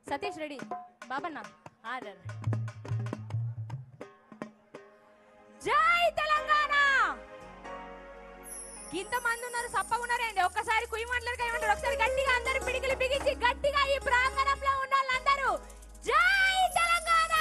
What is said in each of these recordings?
Satish ready బాబన్న order జై తెలంగాణ ఇంతమంది ఉన్నారు సప్పగా ఉన్నారండి ఒక్కసారి కుయ్యి మాటలు ఏమంటారు ఒకసారి గట్టిగా అందరు పిడికిలు బిగించి గట్టిగా ఈ ప్రాంగణంలో ఉన్న వాళ్ళందరూ జై తెలంగాణ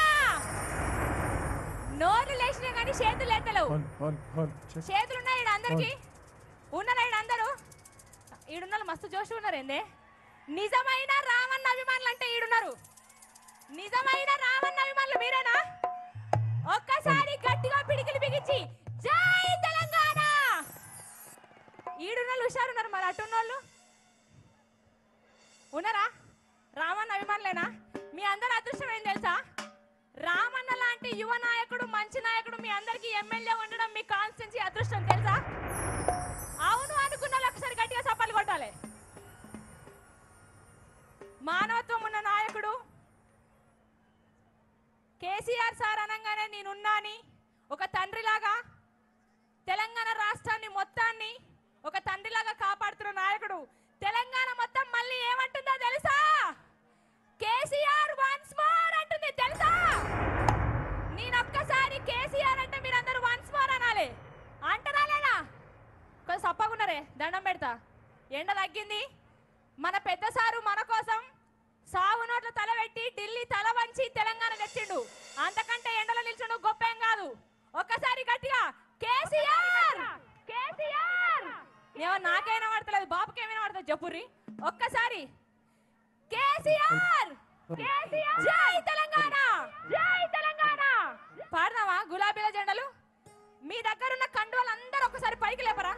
నోరు లేచినా కానీ చేతులు ఎత్తలేవు ఆన్ ఆన్ ఆన్ చెక్ చేతులు ఉన్నాయి ఈడ అందరికి ఉన్నారా ఈడ అందరూ ఈడున్న వాళ్ళు మస్తు జోష్ ఉన్నారు ఏందే నిజమైన రావణ్ అభిమానులు అంటే ఈడున్నారు నిజమైన రావణ్ అభిమానులు మీరేనా ఒక్కసారి గట్టిగా పిడికిలు బిగించి జై తెలంగాణ ఈడున్న వాళ్ళు హుషారున్నారు మరి అట్టున్నోళ్ళు ఉన్నారా రామన్న అభిమానులేనా మీ అందరి అదృష్టం ఏం తెలుసా రామన్న లాంటి యువ నాయకుడు మంచి నాయకుడు మీ అందరికి ఎమ్మెల్యే ఉండడం మీ కాన్స్టెన్సీ అదృష్టం తెలుసా అవును అనుకున్న వాళ్ళు ఒకసారి గట్టిగా చప్పాలు కొట్టాలి మానవత్వం ఉన్న నాయకుడు కేసీఆర్ సార్ అనగానే నేనున్నాని ఒక తండ్రిలాగా తెలంగాణ రాష్ట్రాన్ని మొత్తాన్ని ఒక తండ్రిలాగా కాపాడుతున్న నాయకుడు తెలంగాణ మొత్తం మళ్ళీ ఏమంటుందో తెలుసా కేసీఆర్ వన్స్ మోర్ అంటుంది తెలుసా నేను ఒక్కసారి కేసీఆర్ అంటే మీరందరూ వన్స్ మోర్ అనాలి అంటారా లేదా కొంచెం సప్పగున్నారే దండం పెడతా ఎండ తగ్గింది మన పెద్ద సారు మన కోసం సాగు నోట్ల తల పెట్టి ఢిల్లీ తల వంచి తెలంగాణ తెచ్చిండు అంతకంటే ఎండలో నిల్చుండు గొప్ప ఏం కాదు ఒక్కసారి గట్టిగా కేసీఆర్ కేసీఆర్ ఏమో నాకైనా పడతలేదు బాబుకి ఏమైనా పడుతుంది చెప్పుర్రి ఒక్కసారి కేసీఆర్ కేసీఆర్ జై తెలంగాణ జై తెలంగాణ పాడదామా గులాబీల జెండలు మీ దగ్గర ఉన్న కండువలు అందరూ ఒక్కసారి పైకి లేపరా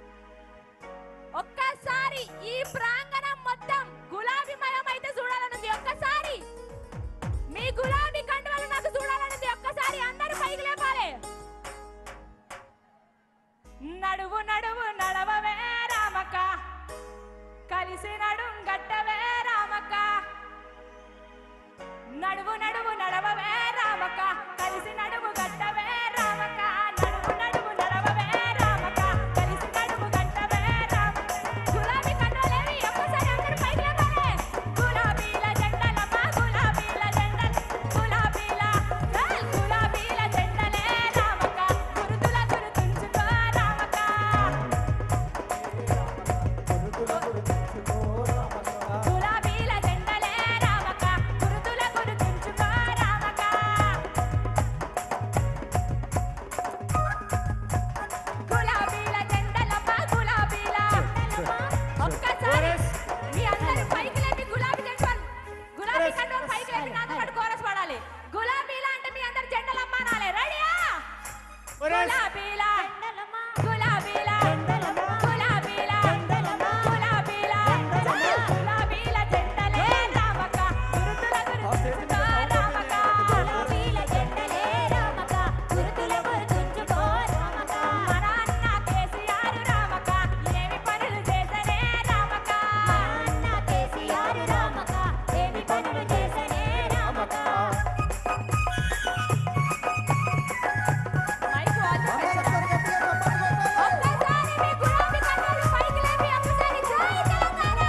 ఒక్కసారి ఈ ప్రాంగణం మొత్తం గులాబీమయం అయితే చూడాలనుంది ఒక్కసారి మీ గులాబీ కండువలు నాకు చూడాలనుంది ఒక్కసారి అందరూ పైకి లేపాలి నడువు నడువు నడవవే రామక్క కలిసి నడుం గట్టవే రామక్క నడువు నడువు నడవవే రామక్క కలిసి నడుము గట్టవే రామక్క నడువు నడువు నడవవే రామక్క కలిసి నడుము గట్టవే రామక్క గులాబీ కండలేవి ఒక్కసారి అందరూ పైకి లేవాలి గులాబీల జెండలమ్మ గులాబీల జెండలు గులాబీల ఏయ్, గులాబీల జెండలే రామక్క గురుతుల గురుతుంచుకో రామక్క గులాబీల జెండలే రామక గురుతుల గురుతుంచుకో రామక గులాబీల జెండలమ్మ గులాబీల ఒక్కసారి మీ అందరూ పైకి లేపి గులాబీ జెండలు గులాబీ కండువలు పైకి లేపి నాతో పాటు కోరస్ పాడాలి గులాబీల అంటే మీ అందరు జెండలమ్మ అనాలి రెడీయా గులాబీల గులాబీల గులాబీల గులాబీల గులాబీల జెండలే రామక గురుతుల గురుతుంచుకో రామక గులాబీల జెండలే రామక గురుతుల గురుతుంచుకో రామక మన అన్న కేసీఆర్ రామక ఏమి పనులు చేసనే రామక అన్న కేసీఆర్ రామక ఏమి పనులు చేసనే రామక మైక్ వాల్యూమ్ ఒక్కసారి మీ గులాబీ కండలు పైకి లేపి ఒక్కసారి జై తెలంగాణ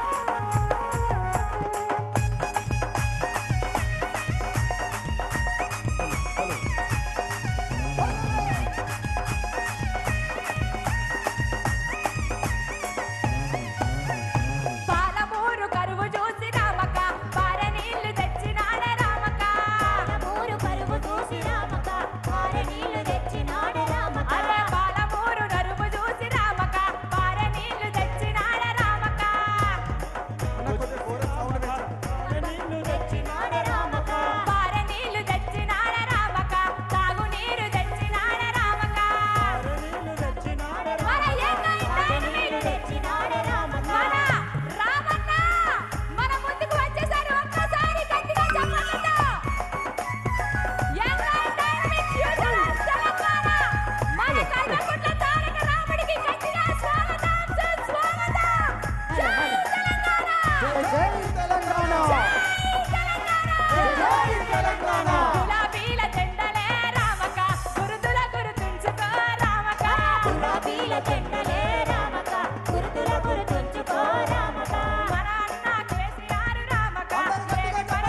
పాలమూరు కరువు చూసి రామక పార నీళ్లు తెచ్చినాడే రామక పాలమూరు కరువు చూసి రామక పార నీళ్లు తెచ్చినాడే రామక అరే పాలమూరు కరువు చూసి రామక పార నీళ్లు తెచ్చినాడే రామక తెచ్చినాడే రామక పార నీళ్లు తెచ్చినాడే రామక తాగు నీరు తెచ్చినాడే రామక మన ఏకైక నీరు తెచ్చినాడే రామక మన రామన్న మన ముందుకు వచ్చేసారు ఒక్కసారి గట్టిగా చెప్పండి young and dynamic future of Telangana మన కల్వకుంట్ల తారక రాముడికి గట్టిగా స్వాగతం సుస్వాగతం జై తెలంగాణ జై తెలంగాణ గులాబీల జెండలే రామక గురుతుల గురుతుంచుకో రామక గులాబీల జెండలే రామక గురుతుల గురుతుంచుకో రామక మన అన్న కేసీఆర్ రామక ఏమి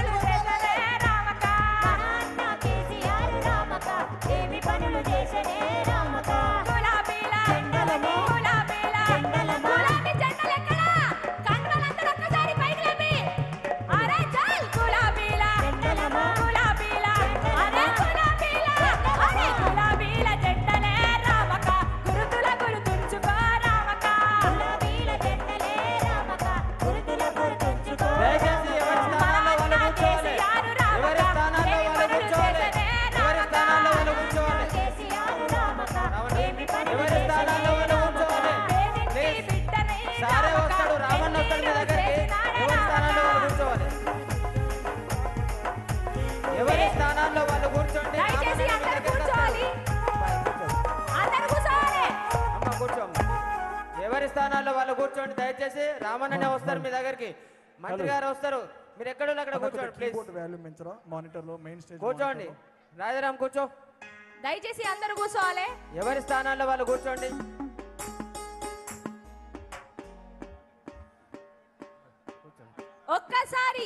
ఎవరి స్థానాల్లో వాళ్ళు కూర్చోండి దయచేసి రామన్ననే వస్తారు మీ దగ్గరికి మంత్రి గారు వస్తారు మీరు ఎక్కడ అక్కడ కూర్చోండి ప్లీజ్ కీబోర్డ్ వాల్యూమ్ పెంచరా మానిటర్ లో మెయిన్ స్టేజ్ కూర్చోండి రాజారాం కూర్చో దయచేసి అందరూ కూర్చోవాలి ఎవరి స్థానాల్లో వాళ్ళు కూర్చోండి ఒక్కసారి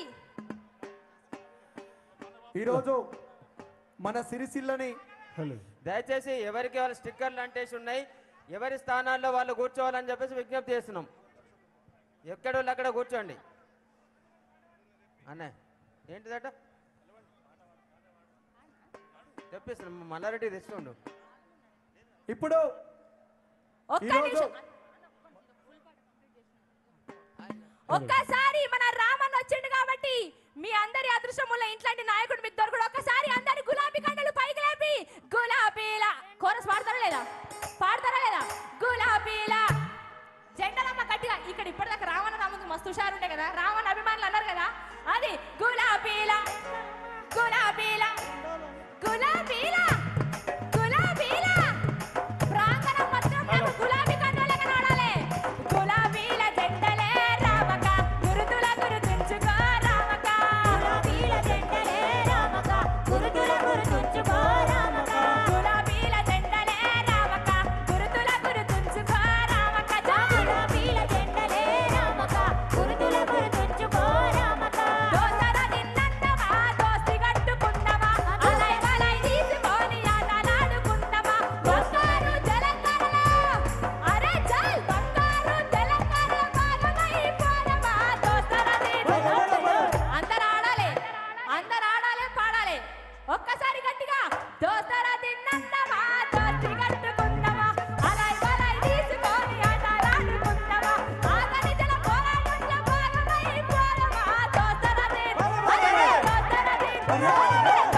ఈరోజు మన సిరిసిల్లని దయచేసి ఎవరికి వాళ్ళ స్టిక్కర్లు అంటేసి ఉన్నాయి ఎవరి స్థానాల్లో వాళ్ళు కూర్చోవాలని చెప్పేసి విజ్ఞప్తి చేస్తున్నాం ఎక్కడ వాళ్ళు అక్కడ కూర్చోండి అన్నయ్య ఏంటిదట తెప్పిస్తున్నాం మల్లారెడ్డి తెస్తుండు ఇప్పుడు ఒక్క ఈరోజు నిమిషం ఒక్కసారి మన రామన్ వచ్చిండు కాబట్టి మీ అందరి అదృష్టం వల్ల ఇంట్లాంటి నాయకుడు మీకు దొరకడు ఒక్కసారి అందరి గులాబీ కండలు పైకి లేపి గులాబీల కోరస్ పాడతారా లేదా పాడతారా లేదా గులాబీల జెండలమ్మ గట్టిగా ఇక్కడ ఇప్పటిదాకా రావణ రాముంది మస్తు హుషారు ఉండే కదా రావణ అభిమానులు అన్నారు కదా అది గులాబీల గులాబీల గులాబీల గులాబీల ప్రాంగణం మొత్తం నాకు గులాబీ కండలే కనబడాలి గులాబీల జెండలే రామక గురుతుల గురుతుంచుకో రామక గులాబీల జెండలే రామక గురుతుల గురుతుంచుకో రామక గులాబీల జెండలే రామక గురుతుల గురుతుంచుకో రామక గులాబీల జెండలే రామక గురుతుల గురుతుంచుకో రామక దోసర నిన్నందమా దోస్తి కట్టుకుందమా అలై వలై తీసుకొని ఆటలాడుకుందమా బంగారు తెలంగాణలో అరే చల్ బంగారు తెలంగాణ భాగమైపోదమా దోసర అందరు ఆడాలి అందరు ఆడాలి పాడాలి ఒక్కసారి గట్టిగా దోసర తిన్నందమా దోస్తి కట్టుకుందమా అలై వలై తీసుకొని ఆటలాడుకుందమా ఆగని జల పోరాటంలో భాగమైపోదమా దోసర తిన్ దోసర తిన్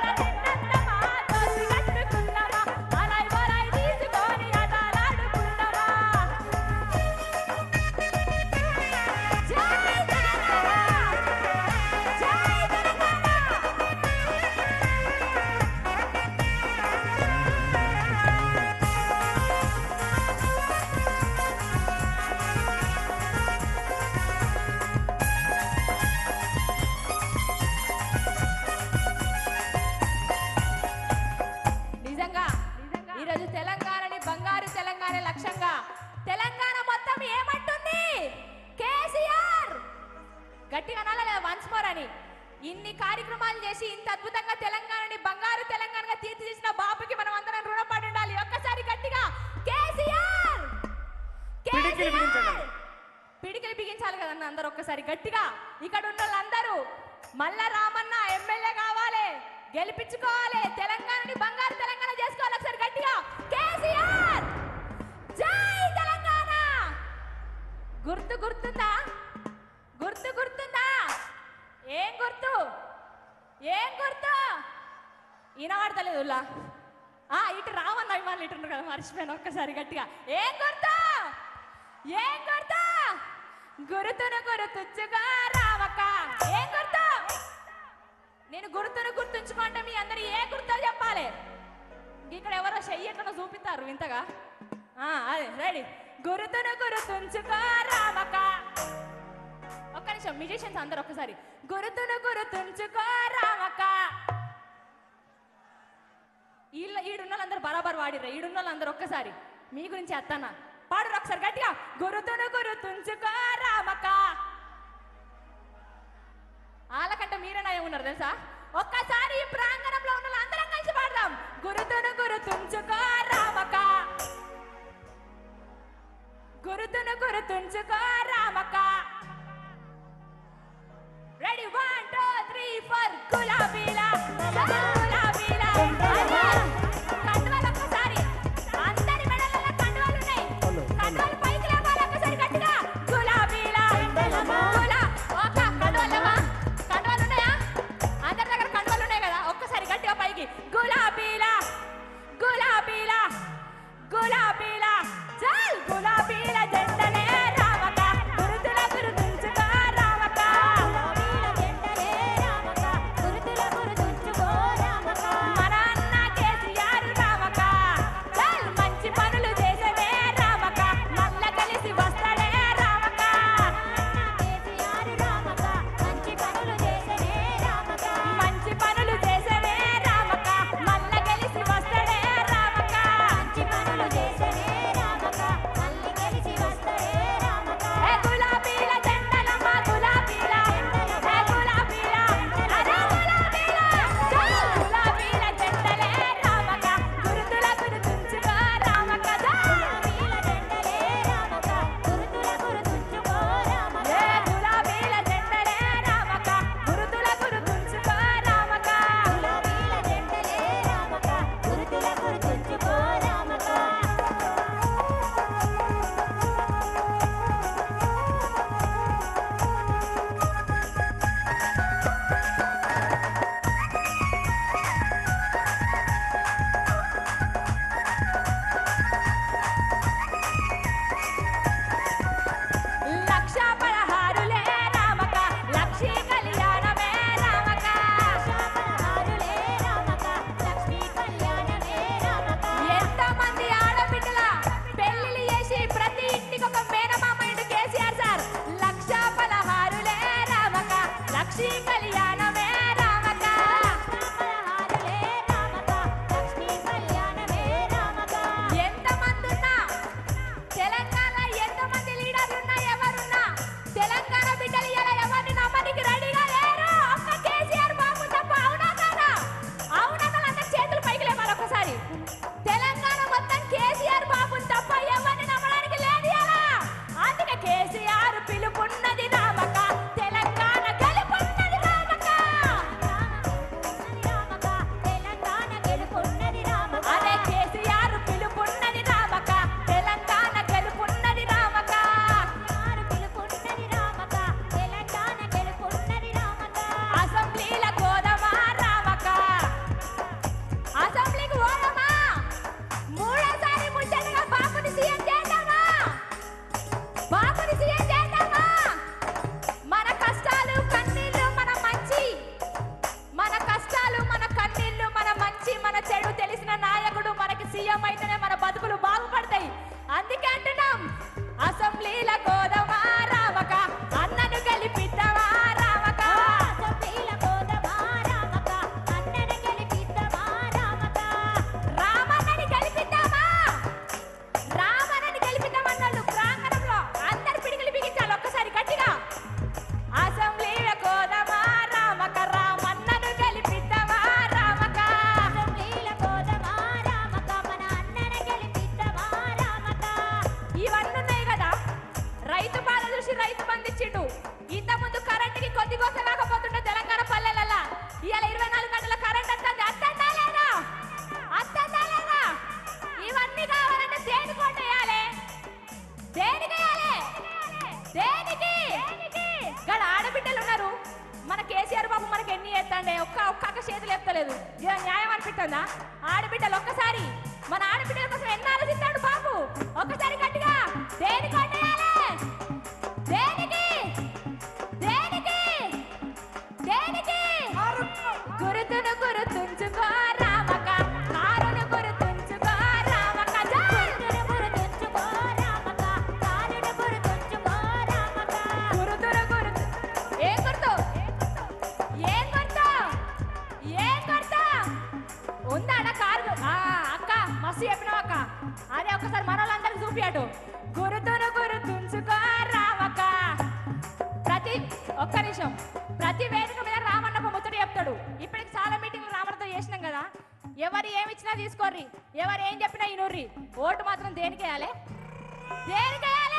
నిజంగా ఈరోజు తెలంగాణని బంగారు తెలంగాణ లక్ష్యంగా తెలంగాణ మొత్తం ఏమంటుంది కేసీఆర్ గట్టిగా అనాలి వన్స్ మోర్ అని ఇన్ని కార్యక్రమాలు చేసి ఇంత అద్భుతంగా తెలంగాణని బంగారు తెలంగాణగా తీర్చిదిద్దిన బాబుకి మనం అందరం రుణపడి ఉండాలి ఒక్కసారి గట్టిగా కేసీఆర్ పిడికిలి బిగించండి. పిడికిలి బిగించాలి కదన్న అందరూ ఒక్కసారి గట్టిగా ఇక్కడ ఉన్న వాళ్ళందరూ మల్ల రామన్న ఎమ్మెల్యే కావాలి గెలిపించుకోవాలి తెలంగాణని బంగారు తెలంగాణ చేసుకోవాలి ఒకసారి గట్టిగా కేసీఆర్ జై తెలంగాణ గుర్తు గుర్తుందా గుర్తు గుర్తుందా ఏం గుర్తు ఏం గుర్తు ఈనవాడతలేదు ఉల్లా ఆ ఇటు రావన్న అభిమానులు ఇటు ఉన్నారు కదా మర్చిపోయాను ఒక్కసారి గట్టిగా ఏం గుర్తు ఏం గుర్తు గురుతును గుర్తుంచుగా రావక్క ఏం గుర్తు నేను గుర్తును గుర్తుంచుకుంటే మీ అందరు ఏ గుర్తో చెప్పాలి ఇక్కడ ఎవరో చెయ్యట్లను చూపిస్తారు ఇంతగా ఆ, అదే రెడీ గురుతును గుర్తుంచుకో రామక ఒక్క నిమిషం మ్యూజిషియన్స్ అందరు ఒక్కసారి గురుతును గుర్తుంచుకో రామక వీళ్ళ ఈడున్న వాళ్ళందరూ బరాబర్ వాడిర్రా ఈడున్న వాళ్ళందరూ ఒక్కసారి మీ గురించి అత్తన్న పాడు ఒకసారి గట్టిగా గురుతును గుర్తుంచుకో రామక వాళ్ళకంటే మీరే నయం ఉన్నారు తెలుసా ఒక్కసారి ఈ ప్రాంగణంలో ఉన్న వాళ్ళందరం కలిసి పాడదాం గురుతును గుర్తుంచుకో రామక గురుతును గుర్తుంచుకో రామక ready one two three four గులాబీలా గులాబీలా కండువాలు ఒక్కసారి అందరి మెడలలో కండువాలు ఉన్నాయి కండువాలు పైకి లేవాలి ఒక్కసారి గట్టిగా గులాబీలా గులా ఒక కండువాలమ్మా కండువాలు ఉన్నాయా అందరి దగ్గర కండువాలు ఉన్నాయి కదా ఒక్కసారి గట్టిగా పైకి గులాబీలా గులాబీలా గులాబీలా చల్ గులాబీల జెండలే రామక గురుతుల గురుతుంచుకో రామక గులాబీల జెండలే రామక గురుతుల గురుతుంచుకో ఎత్తండి ఒక్క ఒక్క అక్క చేతులు ఎత్తలేదు ఇదో న్యాయం అనిపిస్తుందా ఆడబిడ్డలు ఒక్కసారి మన ఆడబిడ్డల కోసం ఎన్ని ఆలోచిస్తాడు బాబు ఒక్కసారి గట్టిగా దేనికి కొట్టేయాలి దేనికి దేనికి దేనికి గురుతును గురుతుంచుకో రామక కారును గురుతుంచుకో రామక గురుతును గురుతుంచుకో రామక కారును గురుతుంచుకో రామక గురుతును గురుతు ఏం గుర్తు ఏం గుర్తు ఏం గుర్తు ఉందా అన్న కారు ఆ, అక్క మస్తు చెప్పినావు అక్క అదే ఒకసారి మన వాళ్ళందరికి చూపియాడు గురుతును గురుతుంచుకో రామక ప్రతి ఒక్క నిమిషం ప్రతి వేదిక మీద రామన్నప్ప ముచ్చట చెప్తాడు ఇప్పటికి చాలా మీటింగ్లు రామన్నతో చేసినాం కదా ఎవరు ఏమి ఇచ్చినా తీసుకోర్రి ఎవరు ఏం చెప్పినా ఇనుర్రి ఓటు మాత్రం దేనికి వేయాలి దేనికి వేయాలి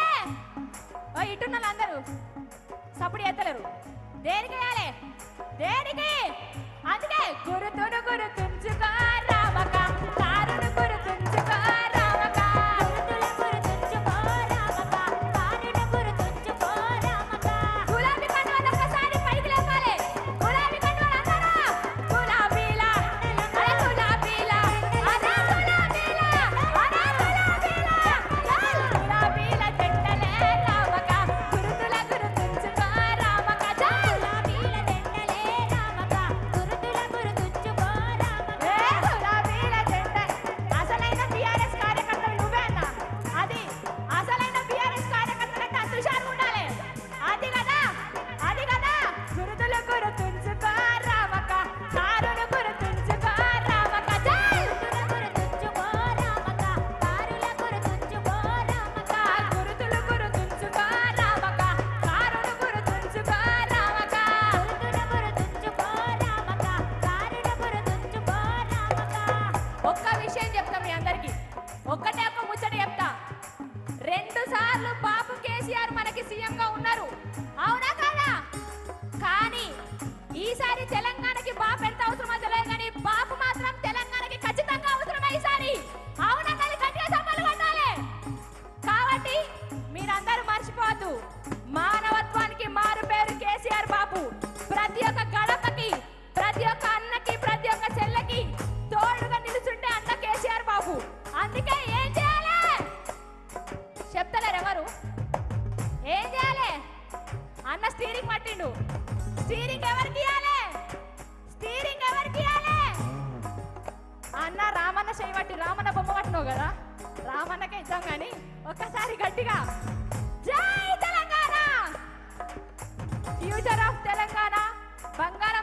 ఓ ఇటున్న అందరూ సప్పుడు ఎత్తలేరు దేనికి వేయాలి దేనికి అందుకే గురుతును గురుతుంచుకో రామక కారును గురుతుంచుకో రామక గురుతును గురుతుంచుకో రామక కారును గురుతుంచుకో రామక గులాబీ కండువాలు ఒక్కసారి పైకి లేపాలి గులాబీ కండువాలు అందరూ గులాబీలా అరే గులాబీలా అరే గులాబీలా అరే గులాబీలా చాలు గులాబీల జెండలే రామక గురుతుల గురుతుంచుకో రామక చాలు గులాబీల జెండలే రామక గురుతుల గురుతుంచుకో రామక ఏ గులాబీల జెండ అసలైన బిఆర్ఎస్ కార్యకర్తలు నువ్వే అన్న అది అసలైన బిఆర్ఎస్ కార్యకర్తలంటే అంతుషారు ఉండాలి అది కదా అది కదా గురుతుల గురుతుంచుకో రామక కారును గురుతుంచుకో రామక చాలు గురుతుంచుకో రామక కారుల గురుతుంచుకో రామక గురుతులు గురుతుంచుకో రామక కారును గురుతుంచుకో రామక గురుతులు గురుతుంచుకో రామక కారును గురుతుంచుకో రామక ఒక్క విషయం చెప్తా మీ అందరికి ఒక్కటే ఒక్క ముచ్చట చెప్తా రెండు సార్లు బాబు కేసీఆర్ మనకి సీఎం గా ఉన్నారు అవునా కాదా కానీ ఈసారి తెలంగాణకి బాబు ఎంత అవసరమో తెలియదు కానీ బాబు మాత్రం తెలంగాణకి ఖచ్చితంగా అవసరమే ఈసారి అవునా కానీ గట్టిగా చప్పలు కొట్టాలి కాబట్టి మీరందరూ మర్చిపోవద్దు మానవత్వానికి మారు పేరు కేసీఆర్ బాబు ప్రతి ఒక్క గడపకి ప్రతి ఒక్క అన్నకి ప్రతి ఒక్క చెల్లెకి తోడుగా నిలుచుంటే అన్న కేసీఆర్ బాబు అందుకే ఏం చేయాలి చెప్తలేరు ఎవరు ఏం చేయాలి అన్న స్టీరింగ్ పట్టిండు స్టీరింగ్ ఎవరికి ఇవ్వాలి స్టీరింగ్ ఎవరికి ఇవ్వాలి అన్న రామన్న చేయబట్టి రామన్న బొమ్మ పట్టినావు కదా రామన్నకే ఇద్దాం కానీ ఒక్కసారి గట్టిగా జై తెలంగాణ ఫ్యూచర్ ఆఫ్ తెలంగాణ బంగాళ